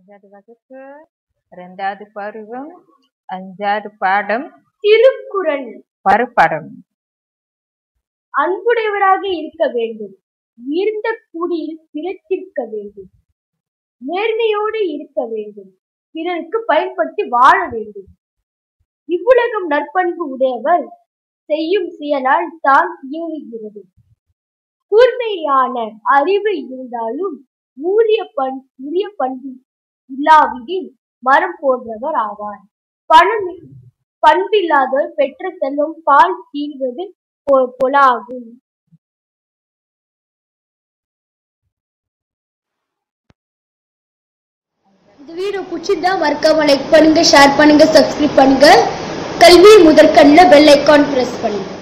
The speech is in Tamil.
அஞ்சாவது வகுப்பு ரெண்டாவது பருவம் அஞ்சாவது பாடம் திருக்குறள் பருப்படம் அன்புடையவராக இருக்க வேண்டும் உயர்ந்த கூடியில் பிறத்திருக்க வேண்டும் நேர்மையோடு இருக்க வேண்டும் பிறருக்கு பயன்படுத்தி வாழ வேண்டும் இவ்வுலகம் நற்பண்பு உடையவர் செய்யும் செயலால் தான் இயங்குகிறது கூர்மையான அறிவு இருந்தாலும் ஊரிய பண் உரிய பண்பு இல்லாவிடில் மரம் போன்றவர் ஆவார் பணம் பண்பில்லாதவர் பெற்ற செல்வம் பால் தீர்வது போ- போலாகும் இந்த வீடியோ பிடிச்சிருந்தா மறக்காம லைக் பண்ணுங்க ஷேர் பண்ணுங்க சப்ஸ்கிரைப் பண்ணுங்க கல்வி முதற்கண்ணில் பெல் ஐக்கான் பிரஸ் பண்ணுங்க